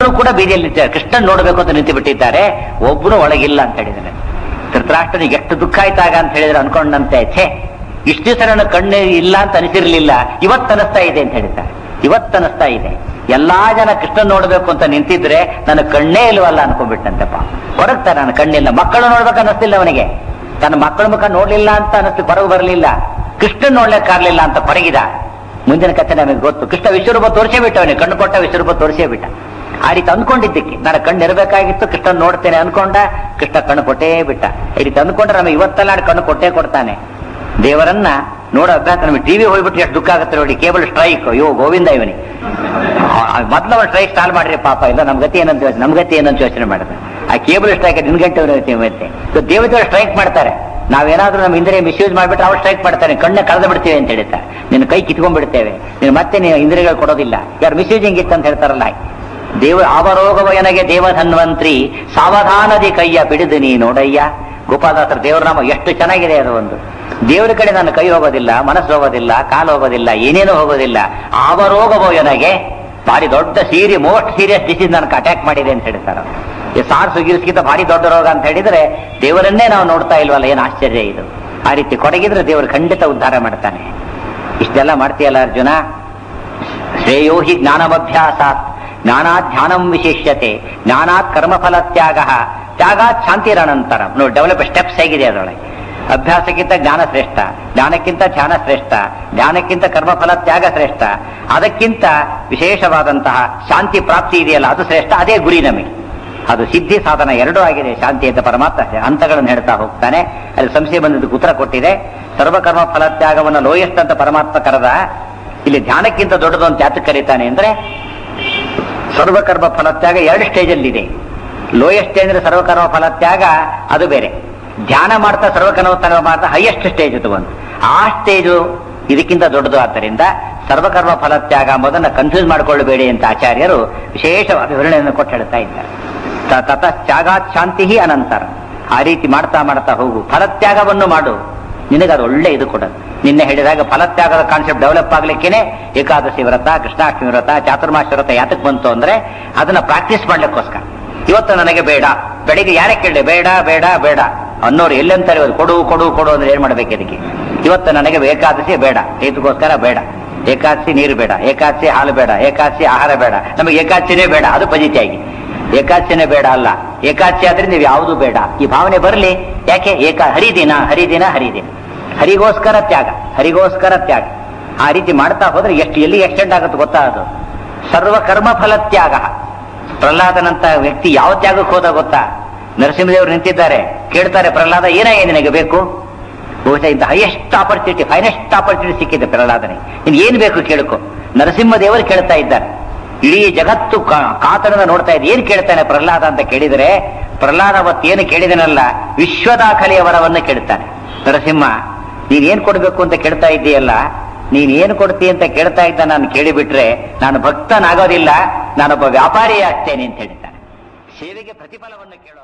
ಇಬ್ಬರು ಕೂಡ ಬೀದಿಯಲ್ಲಿ ನಿಂತಿದ್ದಾರೆ ಕೃಷ್ಣನ್ ನೋಡಬೇಕು ಅಂತ ನಿಂತು ಬಿಟ್ಟಿದ್ದಾರೆ ಒಬ್ಬನು ಒಳಗಿಲ್ಲ ಅಂತ ಹೇಳಿದ್ದಾನೆ ಧೃತರಾಷ್ಟ್ರನಿಗೆ ಎಷ್ಟು ದುಃಖ ಆಯ್ತಾಗ ಅಂತ ಹೇಳಿದ್ರೆ ಅನ್ಕೊಂಡಂತೆ ಛೇ ಇಷ್ಟು ದಿವಸ ನನ್ನ ಕಣ್ಣು ಇಲ್ಲ ಅಂತ ಅನಿಸಿರ್ಲಿಲ್ಲ ಇವತ್ತು ಅನಿಸ್ತಾ ಇದೆ ಅಂತ ಹೇಳ್ತಾರೆ ಇವತ್ತು ಅನಿಸ್ತಾ ಇದೆ ಎಲ್ಲಾ ಜನ ಕೃಷ್ಣನ್ ನೋಡ್ಬೇಕು ಅಂತ ನಿಂತಿದ್ರೆ ನನ್ನ ಕಣ್ಣೇ ಇಲ್ವಲ್ಲ ಅನ್ಕೊಂಡ್ಬಿಟ್ಟಂತೆಪ್ಪ ಹೊರಗ್ತಾರೆ ನನ್ನ ಕಣ್ಣಿಲ್ಲ ಮಕ್ಕಳು ನೋಡ್ಬೇಕು ಅನ್ನಿಸ್ತಿಲ್ಲ ಅವನಿಗೆ ತನ್ನ ಮಕ್ಕಳ ಮುಖ ನೋಡ್ಲಿಲ್ಲ ಅಂತ ಅನಿಸ್ತು ಹೊರಗೆ ಬರಲಿಲ್ಲ ಕೃಷ್ಣನ್ ನೋಡ್ಲಿಕ್ಕಾಗ್ಲಿಲ್ಲ ಅಂತ ಹೊರಗಿದ ಮುಂದಿನ ಕಥೆ ನಮಗೆ ಗೊತ್ತು ಕೃಷ್ಣ ವಿಶ್ವರೂಪ ತೋರಿಸೇ ಬಿಟ್ಟ ಅವನಿಗೆ ಕಣ್ಣು ಕೊಟ್ಟ ವಿಶ್ವರೂಪ ತೋರಿಸೇ ಬಿಟ್ಟ ಆ ರೀತಿ ಅಂದ್ಕೊಂಡಿದ್ದಕ್ಕೆ ನನ್ನ ಕಣ್ಣು ಇರಬೇಕಾಗಿತ್ತು ಕೃಷ್ಣ ನೋಡ್ತೇನೆ ಅನ್ಕೊಂಡ ಕೃಷ್ಣ ಕಣ್ಣು ಕೊಟ್ಟೇ ಬಿಟ್ಟ ಈ ರೀತಿ ಅಂದ್ಕೊಂಡ್ರೆ ನಮಗೆ ಇವತ್ತೆಲ್ಲ ಕಣ್ಣು ಕೊಟ್ಟೇ ಕೊಡ್ತಾನೆ ದೇವರನ್ನ ನೋಡೋ ಅಭ್ಯಾಸ ನಮಗೆ ಟಿವಿ ಹೋಗ್ಬಿಟ್ರೆ ಎಷ್ಟು ದುಃಖ ಆಗುತ್ತೆ ನೋಡಿ ಕೇಬಲ್ ಸ್ಟ್ರೈಕ್ ಅಯ್ಯೋ ಗೋವಿಂದ ಇವನಿ ಮೊದ್ಲು ಅವ್ರು ಸ್ಟ್ರೈಕ್ ಸ್ಟಾಲ್ ಮಾಡ್ರಿ ಪಾಪ ಇಲ್ಲ ನಮ್ ಗತಿ ಏನಂತ ಯೋಚನೆ ನಮ್ ಗತಿ ಏನಂತ ಯೋಚನೆ ಮಾಡಿದ್ರೆ ಆ ಕೇಬಲ್ ಸ್ಟ್ರೈಕ್ ನಿನ್ ಗಂಟೆ ಮತ್ತೆ ದೇವತೆಗಳು ಸ್ಟ್ರೈಕ್ ಮಾಡ್ತಾರೆ ನಾವೇನಾದ್ರೂ ನಮ್ಮ ಇಂದ್ರಿಯ ಮಿಸ್ಯೂಸ್ ಮಾಡ್ಬಿಟ್ರೆ ಅವ್ರು ಸ್ಟ್ರೈಕ್ ಮಾಡ್ತಾರೆ ಕಣ್ಣ ಕಳೆದು ಬಿಡ್ತೇವೆ ಅಂತ ಹೇಳ್ತಾರೆ ನಿನ್ನ ಕೈ ಕಿತ್ಕೊಂಡ್ಬಿಡ್ತೇವೆ ನೀನು ಮತ್ತೆ ನೀವು ಇಂದ್ರಿಯಗಳು ಕೊಡೋದಿಲ್ಲ ಯಾರು ಮಿಸ್ಯೂಸಿಂಗ್ ಇತ್ತು ಅಂತ ಹೇಳ್ತಾರಲ್ಲ ದೇವ ಅವರೋಗವಯನಗೆ ದೇವಧನ್ವಂತ್ರಿ ಸಾವಧಾನದಿ ಕೈಯ ಬಿಡಿದು ನೀ ನೋಡಯ್ಯ ಗೋಪಾಲದಾಸರ ದೇವರ ನಾಮ ಎಷ್ಟು ಚೆನ್ನಾಗಿದೆ ಅದು ಒಂದು ದೇವರ ಕಡೆ ನನ್ನ ಕೈ ಹೋಗೋದಿಲ್ಲ ಮನಸ್ಸು ಹೋಗೋದಿಲ್ಲ ಕಾಲು ಹೋಗೋದಿಲ್ಲ ಏನೇನೂ ಹೋಗೋದಿಲ್ಲ ಅವರೋಗವಯನಗೆ ಭಾರಿ ದೊಡ್ಡ ಸೀರಿ ಮೋಸ್ಟ್ ಸೀರಿಯಸ್ ಡಿಸೀಸ್ ನನಗೆ ಅಟ್ಯಾಕ್ ಮಾಡಿದೆ ಅಂತ ಹೇಳ್ತಾರೆ ಈ ಸಾರ್ಸ್ ಗಿರ್ಸ್ಗಿಂತ ಭಾರಿ ದೊಡ್ಡ ರೋಗ ಅಂತ ಹೇಳಿದ್ರೆ ದೇವರನ್ನೇ ನಾವು ನೋಡ್ತಾ ಇಲ್ವಲ್ಲ ಏನು ಆಶ್ಚರ್ಯ ಇದು ಆ ರೀತಿ ಕೊಡಗಿದ್ರೆ ದೇವರು ಖಂಡಿತ ಉದ್ಧಾರ ಮಾಡ್ತಾನೆ ಇಷ್ಟೆಲ್ಲ ಮಾಡ್ತೀಯಲ್ಲ ಅರ್ಜುನ ಶ್ರೇಯೋ ಹಿ ಜ್ಞಾನಮಭ್ಯಾಸಾತ್ ಜ್ಞಾನಾತ್ ಧ್ಯಾನಂ ವಿಶಿಷ್ಯತೆ ಜ್ಞಾನಾತ್ ಕರ್ಮಫಲ ತ್ಯಾಗ ತ್ಯಾಗಾತ್ ಶಾಂತಿರನಂತರ ನೋಡಿ ಡೆವಲಪ್ ಸ್ಟೆಪ್ಸ್ ಹೇಗಿದೆ ಅದರೊಳಗೆ ಅಭ್ಯಾಸಕ್ಕಿಂತ ಜ್ಞಾನ ಶ್ರೇಷ್ಠ ಜ್ಞಾನಕ್ಕಿಂತ ಧ್ಯಾನ ಶ್ರೇಷ್ಠ ಧ್ಯಾನಕ್ಕಿಂತ ಕರ್ಮಫಲ ತ್ಯಾಗ ಶ್ರೇಷ್ಠ ಅದಕ್ಕಿಂತ ವಿಶೇಷವಾದಂತಹ ಶಾಂತಿ ಪ್ರಾಪ್ತಿ ಇದೆಯಲ್ಲ ಅದು ಶ್ರೇಷ್ಠ ಅದೇ ಗುರಿ ನಮಗೆ ಅದು ಸಿದ್ಧಿ ಸಾಧನ ಎರಡೂ ಆಗಿದೆ ಶಾಂತಿ ಅಂತ ಪರಮಾತ್ಮ ಹಂತಗಳನ್ನು ಹೇಳ್ತಾ ಹೋಗ್ತಾನೆ ಅಲ್ಲಿ ಸಂಶಯ ಬಂದದಕ್ಕೆ ಉತ್ತರ ಕೊಟ್ಟಿದೆ ಸರ್ವಕರ್ಮ ಫಲತ್ಯಾಗವನ್ನು ಲೋಯೆಸ್ಟ್ ಅಂತ ಪರಮಾತ್ಮ ಕರೆದ ಇಲ್ಲಿ ಧ್ಯಾನಕ್ಕಿಂತ ದೊಡ್ಡದು ಅಂತ ಯಾತಕ್ಕೆ ಕರೀತಾನೆ ಅಂದ್ರೆ ಸರ್ವಕರ್ಮ ಫಲತ್ಯಾಗ ಎರಡು ಸ್ಟೇಜ್ ಅಲ್ಲಿ ಇದೆ ಲೋಯೆಸ್ಟ್ ಅಂದ್ರೆ ಸರ್ವಕರ್ಮ ಫಲತ್ಯಾಗ ಅದು ಬೇರೆ ಧ್ಯಾನ ಮಾಡ್ತಾ ಸರ್ವಕರ್ಮ ಫಲ ಮಾಡ್ತಾ ಹೈಯೆಸ್ಟ್ ಸ್ಟೇಜ್ ಅದು ಒಂದು ಆ ಸ್ಟೇಜು ಇದಕ್ಕಿಂತ ದೊಡ್ಡದು ಆದ್ದರಿಂದ ಸರ್ವಕರ್ಮ ಫಲತ್ಯಾಗ ಎಂಬುದನ್ನ ಕನ್ಫ್ಯೂಸ್ ಮಾಡಿಕೊಳ್ಳಬೇಡಿ ಅಂತ ಆಚಾರ್ಯರು ವಿಶೇಷವಾದ ವಿವರಣೆಯನ್ನು ಕೊಟ್ಟು ಹೇಳ್ತಾ ಇದ್ದಾರೆ ತ- ತತ ತ್ಯಾಗಾತ್ ಶಾಂತಿ ಅನಂತರ ಆ ರೀತಿ ಮಾಡ್ತಾ ಮಾಡ್ತಾ ಹೋಗು ಫಲತ್ಯಾಗವನ್ನು ಮಾಡು ನಿನಗೆ ಅದು ಒಳ್ಳೆ ಇದು ಕೊಡೋದು ನಿನ್ನೆ ಹೇಳಿದಾಗ ಫಲತ್ಯಾಗದ ಕಾನ್ಸೆಪ್ಟ್ ಡೆವಲಪ್ ಆಗ್ಲಿಕ್ಕೇನೆ ಏಕಾದಶಿ ವ್ರತ ಕೃಷ್ಣಾಷ್ಟಮಿ ವ್ರತ ಚಾತುರ್ಮಾಸ ವ್ರತ ಯಾತಕ್ ಬಂತು ಅಂದ್ರೆ ಅದನ್ನ ಪ್ರಾಕ್ಟೀಸ್ ಮಾಡ್ಲಿಕ್ಕೋಸ್ಕರ ಇವತ್ತು ನನಗೆ ಬೇಡ ಬೆಳಿಗ್ಗೆ ಯಾರೇ ಕೇಳಿ ಬೇಡ ಬೇಡ ಬೇಡ ಅನ್ನೋರು ಎಲ್ಲಂತಾರೆ ಇವತ್ತು ಕೊಡು ಕೊಡು ಕೊಡು ಅಂದ್ರೆ ಏನ್ ಮಾಡ್ಬೇಕು ಇದಕ್ಕೆ ಇವತ್ತು ನನಗೆ ಏಕಾದಶಿ ಬೇಡ ಇದಕ್ಕೋಸ್ಕರ ಬೇಡ ಏಕಾದಶಿ ನೀರು ಬೇಡ ಏಕಾದಶಿ ಹಾಲು ಬೇಡ ಏಕಾದಶಿ ಆಹಾರ ಬೇಡ ನಮಗೆ ಏಕಾದಶಿನೇ ಬೇಡ ಅದು ಪಜಿತಿಯಾಗಿ ಏಕಾದಶಿನೇ ಬೇಡ ಅಲ್ಲ ಏಕಾದಶಿ ಆದ್ರೆ ನೀವು ಯಾವುದು ಬೇಡ ಈ ಭಾವನೆ ಬರಲಿ ಯಾಕೆ ಏಕ ಹರಿದಿನ ಹರಿದಿನ ಹರಿದಿನ ಹರಿಗೋಸ್ಕರ ತ್ಯಾಗ ಹರಿಗೋಸ್ಕರ ತ್ಯಾಗ ಆ ರೀತಿ ಮಾಡ್ತಾ ಹೋದ್ರೆ ಎಷ್ಟು ಎಲ್ಲಿ ಎಕ್ಸ್ಟೆಂಡ್ ಆಗುತ್ತೆ ಗೊತ್ತಾ ಅದು ಸರ್ವ ಕರ್ಮ ಫಲ ತ್ಯಾಗ ಪ್ರಹ್ಲಾದನಂತ ವ್ಯಕ್ತಿ ಯಾವ ತ್ಯಾಗಕ್ಕೆ ಹೋದ ಗೊತ್ತಾ ನರಸಿಂಹದೇವರು ನಿಂತಿದ್ದಾರೆ ಕೇಳ್ತಾರೆ ಪ್ರಹ್ಲಾದ ಏನಾಗಿದೆ ನಿನಗೆ ಬೇಕು ಬಹುಶಃ ಇಂಥ ಹೈಯೆಸ್ಟ್ ಆಪರ್ಚುನಿಟಿ ಫೈನೆಸ್ಟ್ ಆಪರ್ಚುನಿಟಿ ಸಿಕ್ಕಿದೆ ಪ್ರಹ್ಲಾದನಿಗೆ ನಿನ್ ಏನ್ ಬೇಕು ಕೇಳ್ಕೊ ನರಸಿಂಹದೇವರು ಕೇಳ್ತಾ ಇದ್ದಾರೆ ಇಡೀ ಜಗತ್ತು ಕಾ- ಕಾತರದಿಂದ ನೋಡ್ತಾ ಇದೆ ಏನ್ ಕೇಳ್ತಾನೆ ಪ್ರಹ್ಲಾದ ಅಂತ ಕೇಳಿದರೆ ಪ್ರಹ್ಲಾದ ಅವತ್ತು ಏನು ಕೇಳಿದನಲ್ಲ ವಿಶ್ವದಾಖಲೆಯ ವರವನ್ನು ಕೇಳ್ತಾನೆ ನರಸಿಂಹ ನೀನ್ ಏನ್ ಕೊಡ್ಬೇಕು ಅಂತ ಕೇಳ್ತಾ ಇದ್ದೀಯಲ್ಲ ನೀನ್ ಏನ್ ಕೊಡ್ತಿ ಅಂತ ಕೇಳ್ತಾ ಇದ್ದ ನಾನು ಕೇಳಿಬಿಟ್ರೆ ನಾನು ಭಕ್ತನಾಗೋದಿಲ್ಲ ನಾನೊಬ್ಬ ವ್ಯಾಪಾರಿ ಆಗ್ತೇನೆ ಅಂತ ಹೇಳ್ತಾನೆ ಸೇವೆಗೆ ಪ್ರತಿಫಲವನ್ನು ಕೇಳೋ